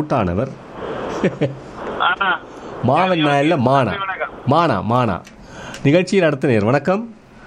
கூட்டானவர் ஆ, மாவன் இல்ல மானா மானா மானா நிகழ்ச்சியில் அடுத்த நேர் வணக்கம்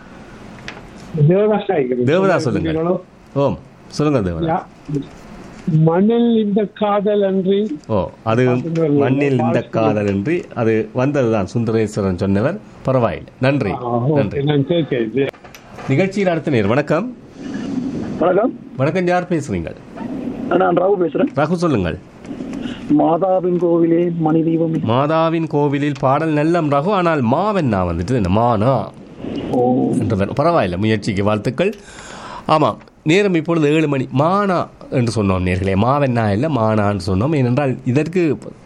தேவதாஸ் ஆகிக்கிறேன். தேவதாஸ் சொல்லுங்க ஓம் சொல்லுங்க தேவதாஸ் யா. மண்ணில் இந்த காதல் அன்றி ஓ அது மண்ணில் இந்த காதல் என்று அது வந்ததுதான் சுந்தரேஸ்வரன் சொன்னவர் பரவாயில்லை நன்றி ஆ, ஓகே, நன்றி நான் சரி, சரி, சரி. நிகழ்ச்சியில் அடுத்த நேர் வணக்கம் வணக்கம் வணக்கம் யார் பேசுறீங்க நான் ராகு பேசுறேன் ரகு சொல்லுங்கள் மாதாவின் கோவிலே மணி தீபம் மாதாவின் கோவிலில் பாடல் நல்லம் ரகு ஆனால் மாவென்னா வந்துட்டு என்ன மானா ஓ என்றவர் பரவாயில்லை முயற்சிக்கு வாழ்த்துக்கள் ஆமாம் நேரம் இப்பொழுது ஏழு மணி மானா என்று சொன்னோம் நேர்களே மாவென்னா இல்லை மானான்னு சொன்னோம் ஏனென்றால் இதற்கு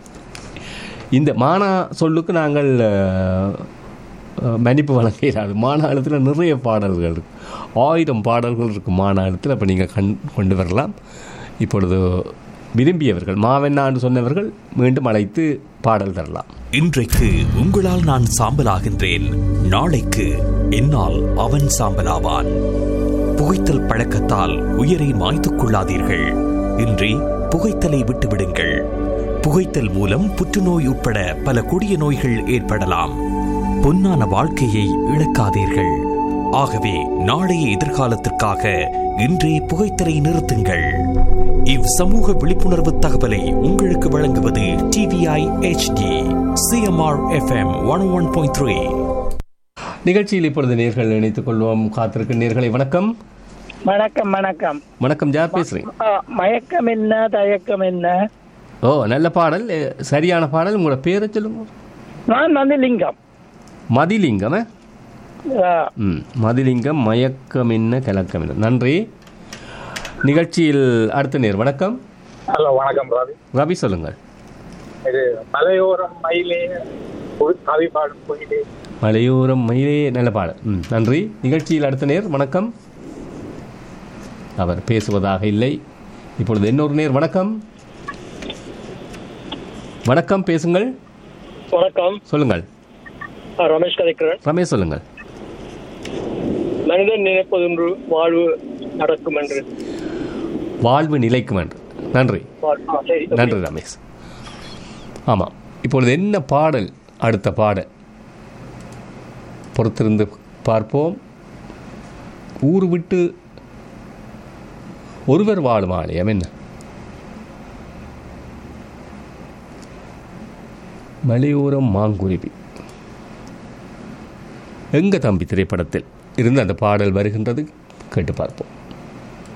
இந்த மானா சொல்லுக்கு நாங்கள் அஹ், அஹ், மன்னிப்பு வழங்க இயலாது மாநாளத்தில் நிறைய பாடல்கள் இருக்கு ஆயிரம் பாடல்கள் இருக்கு மாநாளத்தில் அப்போ நீங்கள் கண் கொண்டு வரலாம் இப்பொழுது விரும்பியவர்கள் மாவென்னான்னு சொன்னவர்கள் மீண்டும் அழைத்து பாடல் தரலாம் இன்றைக்கு உங்களால் நான் சாம்பலாகின்றேன் நாளைக்கு என்னால் அவன் சாம்பலாவான் புகைத்தல் பழக்கத்தால் உயிரை மாய்த்துக் கொள்ளாதீர்கள் இன்றி புகைத்தலை விட்டுவிடுங்கள் புகைத்தல் மூலம் புற்றுநோய் உட்பட பல கொடிய நோய்கள் ஏற்படலாம் பொன்னான வாழ்க்கையை இழக்காதீர்கள் ஆகவே நாளைய எதிர்காலத்திற்காக இன்றே புகைத்தலை நிறுத்துங்கள் இவ் சமூக விழிப்புணர்வு தகவலை உங்களுக்கு வழங்குவது TVI HD CMR FM one one point three நிகழ்ச்சியில் இப்பொழுது நேர்கள் இணைத்துக் கொள்வோம் காத்திருக்கும் நேர்களை வணக்கம் வணக்கம் வணக்கம் வணக்கம் யார் பேசுறீங்க ஆ, மயக்கம் என்ன தயக்கம் என்ன ஓ நல்ல பாடல் எ, சரியான பாடல் உங்களோட பேரை சொல்லுங்க நான் வந்து லிங்கம் மதிலிங்கம் ஆ? ஆ, ம் மதிலிங்கம் மயக்கம் என்ன கிழக்கம் என்ன நன்றி நிகழ்ச்சியில் அடுத்த நேர் வணக்கம் ஹலோ வணக்கம் ரவி ரவி சொல்லுங்கள் இது மலையோரம் மயிலே ஒரு கவி பாடும் கோயிலே மலையோரம் மயிலே நல்ல பாடல் ம் நன்றி நிகழ்ச்சியில் அடுத்த நேர் வணக்கம் அவர் பேசுவதாக இல்லை இப்பொழுது இன்னொரு நேர் வணக்கம் வணக்கம் பேசுங்கள் வணக்கம் சொல்லுங்கள் ஆ, ரமேஷ் கதைக்கிறேன் ரமேஷ் சொல்லுங்கள் மனிதன் நினைப்பதொன்று வாழ்வு நடக்கும் என்று வாழ்வு நிலைக்கும் என்று நன்றி ஆ, சரி நன்றி ரமேஷ் ஆமாம் இப்பொழுது என்ன பாடல் அடுத்த பாடல் பொறுத்திருந்து பார்ப்போம் ஊர் விட்டு ஒருவர் வாழும் ஆலயம் என்ன மலையோரம் மாங்குருவி எங்க தம்பி திரைப்படத்தில் இருந்து அந்த பாடல் வருகின்றது கேட்டு பார்ப்போம்